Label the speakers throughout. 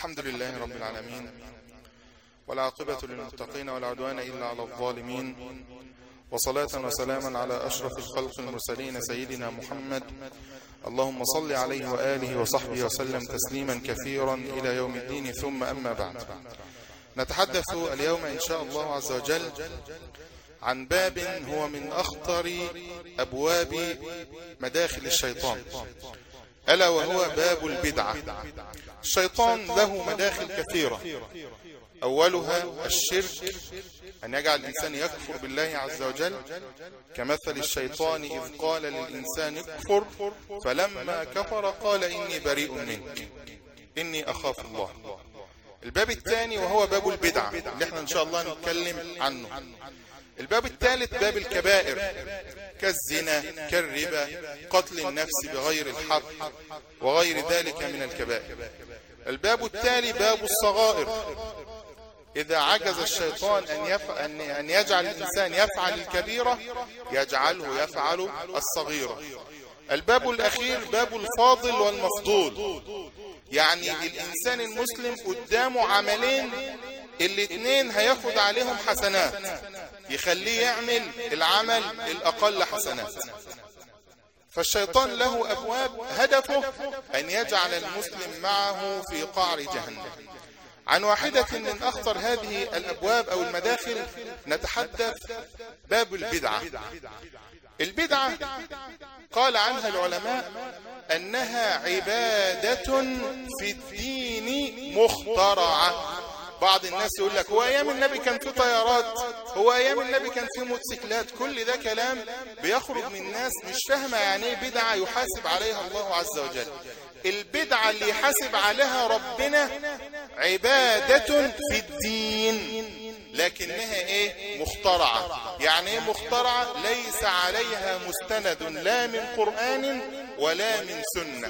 Speaker 1: الحمد لله رب العالمين والعاقبة للمتقين ولا عدوان إلا على الظالمين وصلاة وسلاما على أشرف الخلق المرسلين سيدنا محمد اللهم صل عليه وآله وصحبه وسلم تسليما كثيرا إلى يوم الدين ثم أما بعد نتحدث اليوم إن شاء الله عز وجل عن باب هو من أخطر أبواب مداخل الشيطان ألا وهو باب البدعة الشيطان له مداخل كثيرة أولها الشرك أن يجعل الإنسان يكفر بالله عز وجل كمثل الشيطان إذ قال للإنسان اكفر فلما كفر قال إني بريء منك إني أخاف الله الباب الثاني وهو باب البدعة اللي احنا إن شاء الله نتكلم عنه الباب الثالث باب الكبائر كالزنا كالربا قتل النفس بغير الحق وغير ذلك من الكبائر الباب التالي باب الصغائر إذا عجز الشيطان أن, يف... أن... أن يجعل الإنسان يفعل الكبيرة يجعله يفعل الصغيرة الباب الأخير باب الفاضل والمفضول يعني الإنسان المسلم قدامه عملين الاثنين هياخد عليهم حسنات يخليه يعمل العمل الأقل حسنات فالشيطان له أبواب هدفه أن يجعل المسلم معه في قعر جهنم عن واحدة من أخطر هذه الأبواب أو المداخل نتحدث باب البدعة البدعة قال عنها العلماء أنها عبادة في الدين مخترعة بعض الناس يقول لك هو أيام النبي كان في طيارات هو أيام النبي كان في موتوسيكلات كل ده كلام بيخرج من ناس مش فاهمة يعني ايه بدعة يحاسب عليها الله عز وجل البدعة اللي يحاسب عليها ربنا عبادة في الدين لكنها ايه مخترعة يعني ايه مخترعة ليس عليها مستند لا من قرآن ولا من سنة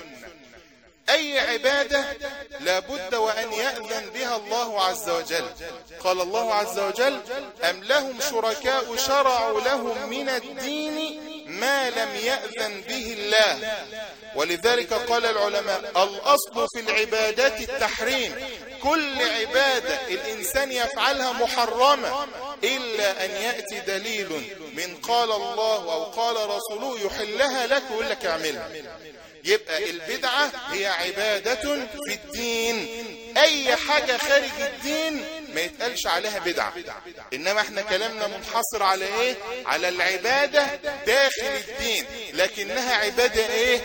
Speaker 1: أي عبادة لابد وأن يأذن بها الله عز وجل قال الله عز وجل أم لهم شركاء شرعوا لهم من الدين ما لم يأذن به الله ولذلك قال العلماء الأصل في العبادات التحريم كل عبادة الإنسان يفعلها محرمة إلا أن يأتي دليل من قال الله أو قال رسوله يحلها لك ويقول لك اعملها يبقى البدعة هي عبادة في الدين أي حاجة خارج الدين ما يتقالش عليها بدعة إنما احنا كلامنا منحصر على ايه على العبادة داخل الدين لكنها عبادة ايه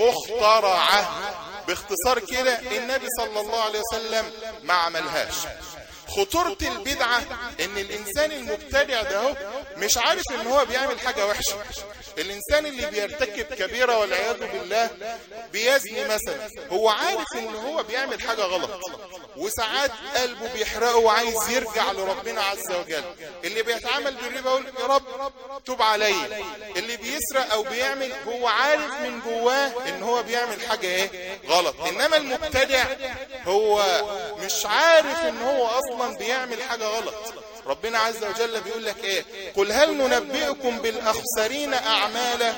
Speaker 1: مخترعة باختصار كده النبي صلى الله عليه وسلم ما عملهاش خطورة البدعة ان الانسان المبتدع ده هو مش عارف ان هو بيعمل حاجة وحشة الانسان اللي بيرتكب كبيرة والعياذ بالله بيزني مثلا هو عارف ان هو بيعمل حاجة غلط وساعات قلبه بيحرقه وعايز يرجع لربنا عز وجل اللي بيتعامل بالربا يقول يا رب توب علي اللي بيسرق او بيعمل هو عارف من جواه ان هو بيعمل حاجة ايه غلط انما المبتدع هو مش عارف ان هو اصلا بيعمل حاجة غلط ربنا عز وجل بيقول لك ايه قل هل ننبئكم بالاخسرين اعمالا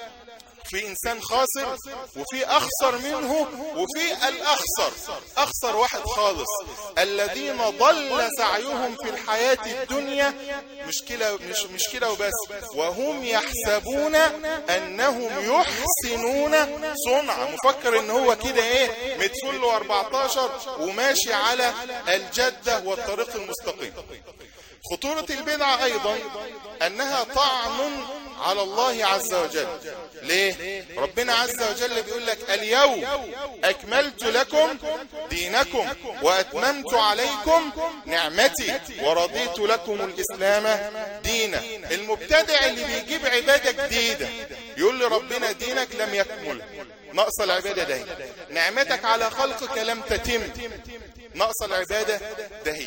Speaker 1: في انسان خاسر وفي اخسر منه وفي الاخسر اخسر واحد خالص الذين ضل سعيهم في الحياة الدنيا مشكلة مش مشكلة وبس وهم يحسبون انهم يحسنون صنع مفكر ان هو كده ايه متفل 14 وماشي على الجدة والطريق المستقيم خطورة البدعة ايضا انها طعن على الله عز وجل ليه ربنا عز وجل بيقول لك اليوم اكملت لكم دينكم واتممت عليكم نعمتي ورضيت لكم الاسلام دينا المبتدع اللي بيجيب عبادة جديدة يقول لي ربنا دينك لم يكمل نقص العبادة ده نعمتك على خلقك لم تتم نقص العبادة دهي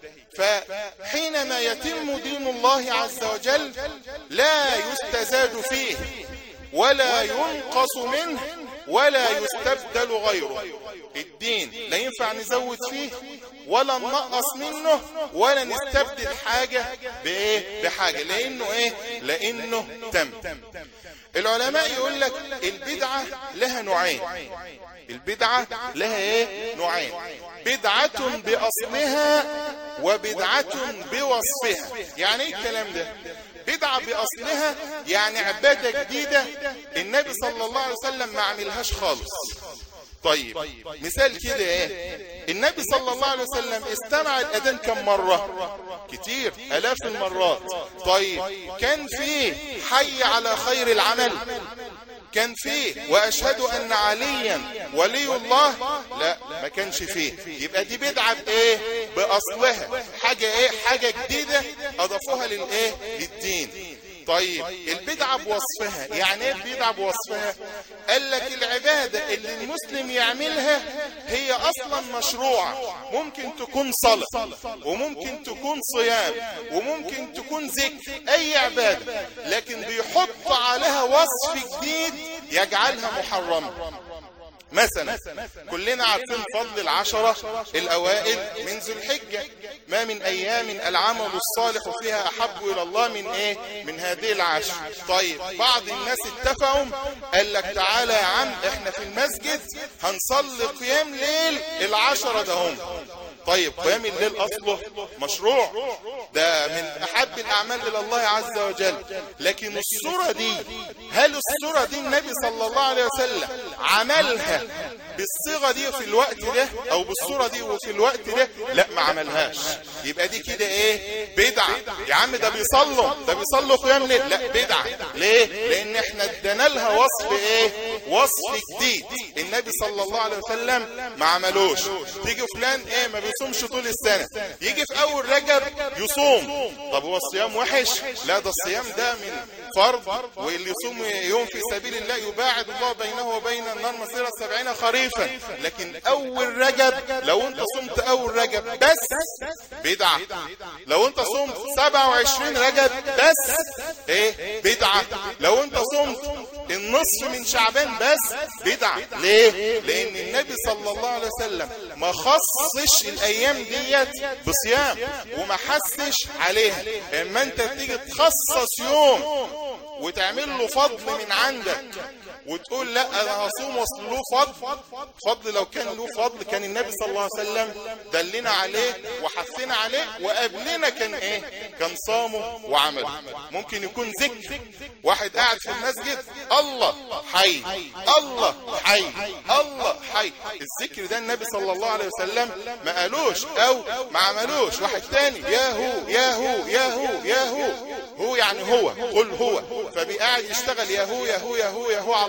Speaker 1: فحينما يتم دين الله عز وجل لا يستزاد فيه ولا ينقص منه ولا يستبدل غيره الدين لا ينفع نزود فيه ولا ننقص منه ولا نستبدل حاجة بايه بحاجة لانه ايه لانه تم العلماء يقول لك البدعة لها نوعين البدعة لها ايه نوعين بدعة بأصلها وبدعة بوصفها يعني ايه الكلام ده بدعة بأصلها يعني عبادة جديدة النبي صلى الله عليه وسلم ما عملهاش خالص طيب مثال كده ايه النبي صلى الله عليه وسلم استمع الأذان كم مرة كتير ألاف المرات طيب كان فيه حي على خير العمل كان فيه وأشهد أن عليا ولي الله لا ما كانش فيه يبقى دي بدعة بإيه بأصلها حاجة إيه حاجة جديدة أضافوها للإيه للدين طيب البدعة بوصفها يعني ايه البدعة بوصفها قال لك العبادة اللي المسلم يعملها هي اصلا مشروعة ممكن تكون صلاة وممكن تكون صيام وممكن تكون ذكر اي عبادة لكن بيحط عليها وصف جديد يجعلها محرمة مثلا كلنا عارفين فضل العشرة الأوائل من ذو الحجة ما من أيام العمل الصالح فيها أحب إلى الله من إيه من هذه العشر طيب بعض الناس اتفقوا قال لك تعالى يا عم احنا في المسجد هنصلي قيام ليل العشرة ده هم طيب قيام الليل أصله مشروع ده من أحب الأعمال إلى الله عز وجل لكن الصورة دي هل الصورة دي النبي صلى الله عليه وسلم عملها بالصيغة دي في الوقت ده أو بالصورة دي وفي الوقت ده لا ما عملهاش يبقى دي كده إيه بدعة يا عم ده بيصلوا ده بيصلوا قيام ليل لا بدعة ليه لأن احنا ادينا لها وصف إيه وصف جديد النبي صلى الله عليه وسلم ما عملوش تيجي فلان إيه ما بيصومش طول السنة يجي في أول رجب يصوم طب هو الصيام وحش لا ده الصيام ده من فرض واللي يصوم يوم في سبيل الله يباعد الله بينه وبين النار مسيرة سبعين خريفا لكن أول رجب لو أنت صمت أول رجب بس بدعة لو أنت صمت 27 رجب بس إيه بدعة لو أنت صمت النصف من شعبان بس بدعة ليه لأن النبي صلى الله عليه وسلم ما خصش الأيام ديت بصيام وما حسش عليها اما انت تيجي تخصص يوم وتعمل له فضل من عندك وتقول لا انا هصوم واصل له فضل فضل لو كان له فضل كان النبي صلى الله عليه وسلم دلنا عليه وحثنا عليه وقبلنا كان ايه كان صامه وعمله ممكن يكون ذكر واحد قاعد في المسجد الله حي الله حي الله حي الذكر ده النبي صلى الله عليه وسلم ما قالوش او ما عملوش واحد تاني يا هو يا هو يا هو يا هو هو يعني هو قل هو فبيقعد يشتغل يا هو يا هو يا هو يا هو على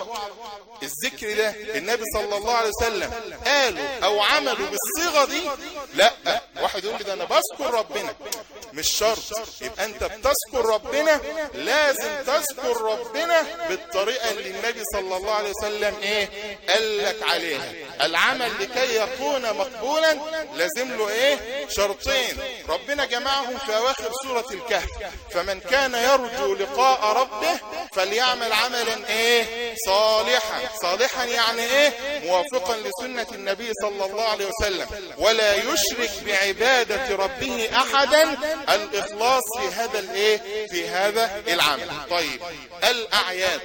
Speaker 1: الذكر ده النبي صلى الله عليه وسلم قالوا او عملوا بالصيغه دي لا واحد يقول لي ده انا بذكر ربنا مش شرط يبقى انت بتذكر ربنا لازم تذكر ربنا بالطريقه اللي النبي صلى الله عليه وسلم ايه قال لك عليها العمل لكي يكون مقبولا لازم له ايه شرطين ربنا جمعهم في اواخر سوره الكهف فمن كان يرجو لقاء ربه فليعمل عملا ايه صالحا صالحا يعني ايه موافقا لسنة النبي صلى الله عليه وسلم ولا يشرك بعبادة ربه احدا الاخلاص في هذا الايه في هذا العمل طيب الاعياد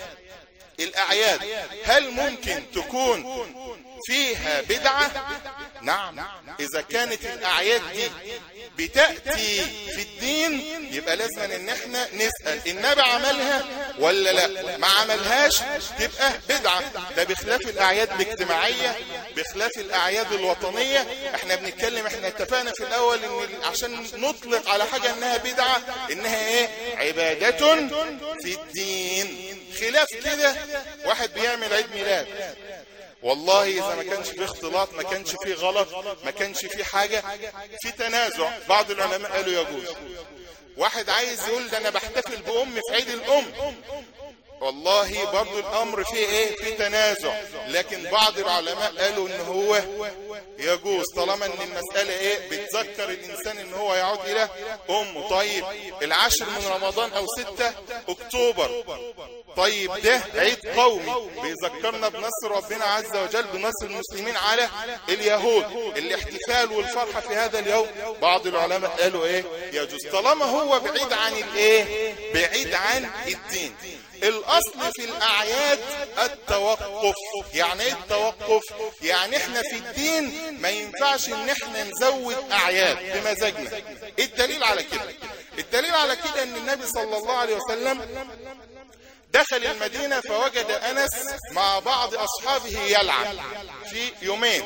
Speaker 1: الاعياد هل ممكن تكون فيها بدعة نعم اذا كانت الاعياد دي بتأتي في الدين يبقى لازم ان احنا نسأل النبي عملها ولا لا ما عملهاش تبقى بدعة ده بخلاف الاعياد الاجتماعية بخلاف الاعياد الوطنية احنا بنتكلم احنا اتفقنا في الاول ان عشان نطلق على حاجة انها بدعة انها ايه عبادة في الدين خلاف كده واحد بيعمل عيد ميلاد والله إذا ما كانش في اختلاط ما كانش في غلط ما كانش في حاجة في تنازع بعض العلماء قالوا يجوز واحد عايز يقول ده أنا بحتفل بأمي في عيد الأم والله برضو الأمر فيه إيه في تنازع لكن بعض العلماء قالوا إن هو يجوز طالما إن المسألة إيه بتذكر الإنسان إن هو يعود إلى أمه طيب العاشر من رمضان أو ستة أكتوبر طيب ده عيد قومي بيذكرنا بنصر ربنا عز وجل بنصر المسلمين على اليهود الاحتفال والفرحة في هذا اليوم بعض العلماء قالوا ايه يجوز طالما هو بعيد عن الايه بعيد عن الدين الاصل في الاعياد التوقف يعني ايه التوقف يعني احنا في الدين ما ينفعش ان احنا نزود اعياد بمزاجنا الدليل على كده الدليل على كده ان النبي صلى الله عليه وسلم دخل المدينة فوجد أنس مع بعض أصحابه يلعب في يومين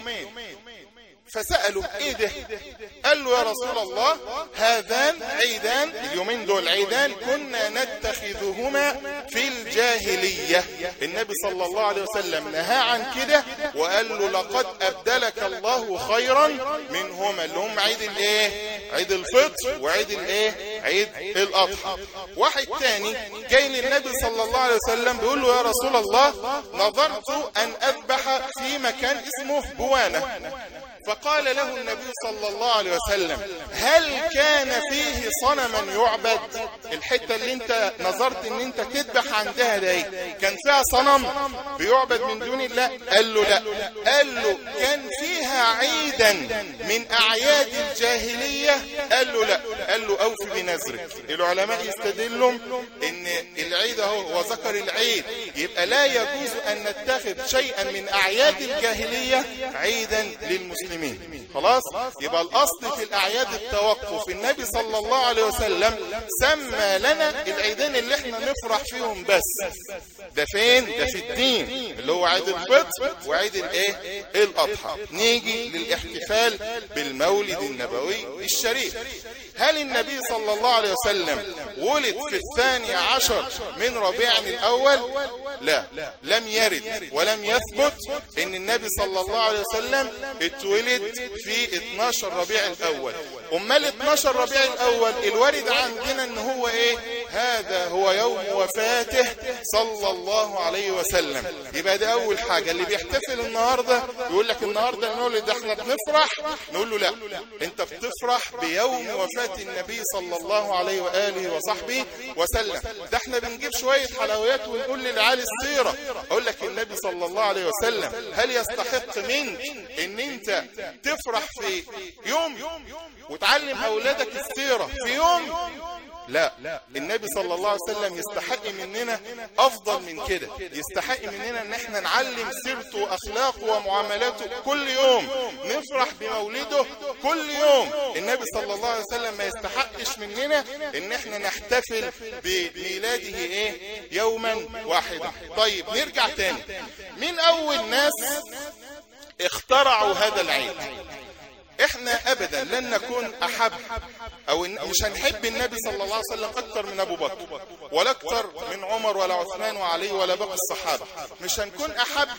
Speaker 1: فسألوا ايه ده قال له يا رسول الله هذان عيدان اليومين دول عيدان كنا نتخذهما في الجاهلية النبي صلى الله عليه وسلم نهى عن كده وقال له لقد أبدلك الله خيرا منهما اللي هم عيد الايه عيد الفطر وعيد الايه عيد الاضحى واحد تاني جاي للنبي صلى الله عليه وسلم بيقول له يا رسول الله نظرت ان اذبح في مكان اسمه بوانة فقال له النبي صلى الله عليه وسلم هل كان فيه صنما يعبد الحتة اللي انت نظرت ان انت تذبح عندها دي كان فيها صنم بيعبد من دون الله قال له لا قال له كان فيها عيدا من اعياد الجاهلية قال له لا قال له اوفي بنذرك العلماء يستدلوا ان العيد اهو وذكر العيد يبقى لا يجوز ان نتخذ شيئا من اعياد الجاهلية عيدا للمسلمين المسلمين خلاص يبقى الأصل في الأعياد التوقف النبي صلى الله عليه وسلم سمى لنا العيدين اللي احنا نفرح فيهم بس ده فين ده في الدين اللي هو عيد الفطر وعيد الايه الاضحى نيجي للاحتفال بالمولد النبوي الشريف هل النبي صلى الله عليه وسلم ولد في الثاني عشر من ربيع الأول لا لم يرد ولم يثبت ان النبي صلى الله عليه وسلم اتولد في 12 ربيع الأول امال 12 ربيع الأول الوارد عندنا ان هو ايه هذا هو يوم وفاته صلى الله عليه وسلم يبقى ده اول حاجة اللي بيحتفل النهاردة يقول لك النهاردة نقول ده احنا بنفرح نقول له لا انت بتفرح بيوم وفاة النبي صلى الله عليه وآله وصحبه وسلم ده احنا بنجيب شوية حلويات ونقول للعالي السيرة اقول لك النبي صلى الله عليه وسلم هل يستحق منك ان انت تفرح في يوم وتعلم اولادك السيرة في يوم لا النبي صلى الله عليه وسلم يستحق مننا افضل من كده يستحق مننا ان احنا نعلم سيرته واخلاقه ومعاملاته كل يوم نفرح بمولده كل يوم النبي صلى الله عليه وسلم ما يستحقش مننا ان احنا نحتفل بميلاده ايه يوما واحدا طيب نرجع تاني مين اول ناس اخترعوا هذا العيد احنا ابدا لن نكون احب او مش هنحب النبي صلى الله عليه وسلم اكتر من ابو بكر ولا اكتر من عمر ولا عثمان وعلي ولا باقي الصحابة مش هنكون احب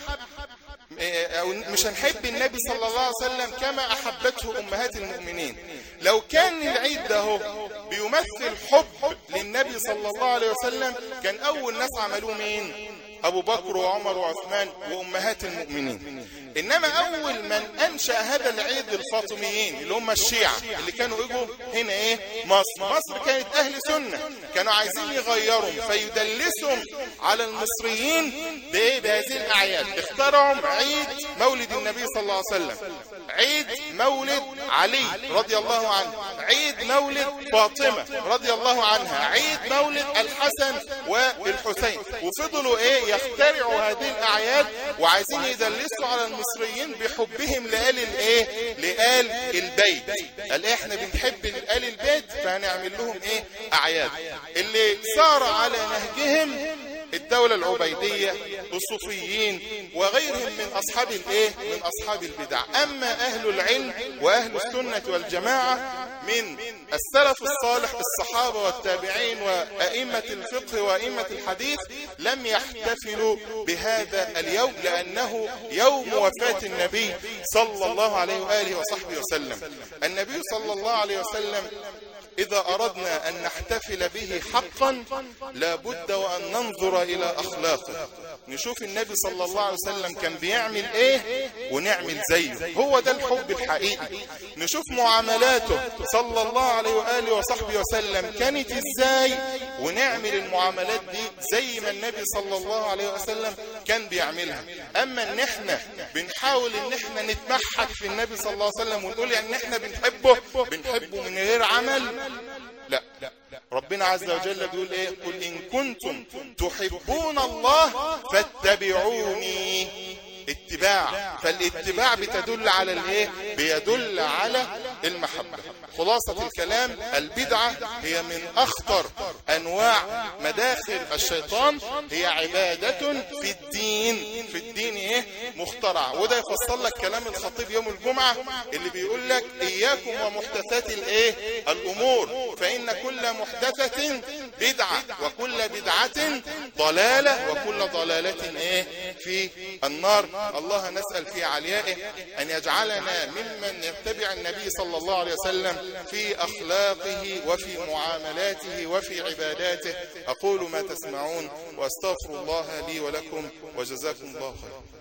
Speaker 1: او مش هنحب النبي صلى الله عليه وسلم كما احبته امهات المؤمنين لو كان العيد ده هو بيمثل حب للنبي صلى الله عليه وسلم كان اول ناس عملوه مين ابو بكر وعمر وعثمان وامهات المؤمنين انما اول من انشأ هذا العيد الفاطميين اللي هم الشيعة اللي كانوا اجوا هنا ايه مصر مصر كانت اهل سنة كانوا عايزين يغيروا فيدلسهم على المصريين بايه بهذه الاعياد اخترعوا عيد مولد النبي صلى الله عليه وسلم عيد مولد علي رضي الله عنه عيد مولد فاطمة رضي الله عنها عيد مولد الحسن والحسين وفضلوا ايه يخترعوا هذه الاعياد وعايزين يدلسوا على المصريين بحبهم لآل الايه لآل البيت قال ايه احنا بنحب آل البيت فهنعمل لهم ايه اعياد اللي سار على نهجهم الدولة العبيدية الصوفيين وغيرهم من أصحاب الإيه؟ من أصحاب البدع أما أهل العلم وأهل السنة والجماعة من السلف الصالح الصحابة والتابعين وأئمة الفقه وأئمة الحديث لم يحتفلوا بهذا اليوم لأنه يوم وفاة النبي صلى الله عليه وآله وصحبه وسلم النبي صلى الله عليه وسلم إذا أردنا أن نحتفل به حقا لابد وأن ننظر إلى أخلاقه نشوف النبي صلى الله عليه وسلم كان بيعمل ايه ونعمل زيه هو ده الحب الحقيقي نشوف معاملاته صلى الله عليه وآله وصحبه وسلم كانت ازاي ونعمل المعاملات دي زي ما النبي صلى الله عليه وسلم كان بيعملها اما ان احنا بنحاول ان احنا نتمحك في النبي صلى الله عليه وسلم ونقول ان احنا بنحبه بنحبه من غير عمل لا ربنا عز وجل بيقول ايه قل ان كنتم تحبون الله فاتبعوني اتباع فالاتباع بتدل على الايه بيدل على المحبة خلاصة الكلام البدعة هي من اخطر انواع مداخل الشيطان هي عبادة في الدين في الدين ايه مخترع وده يفصل لك كلام الخطيب يوم الجمعة اللي بيقول لك اياكم ومحدثات الايه الامور فان كل محدثة بدعة وكل بدعة ضلالة وكل ضلالة ايه في النار الله نسأل في عليائه أن يجعلنا ممن يتبع النبي صلى الله عليه وسلم في أخلاقه وفي معاملاته وفي عباداته أقول ما تسمعون وأستغفر الله لي ولكم وجزاكم الله خيرا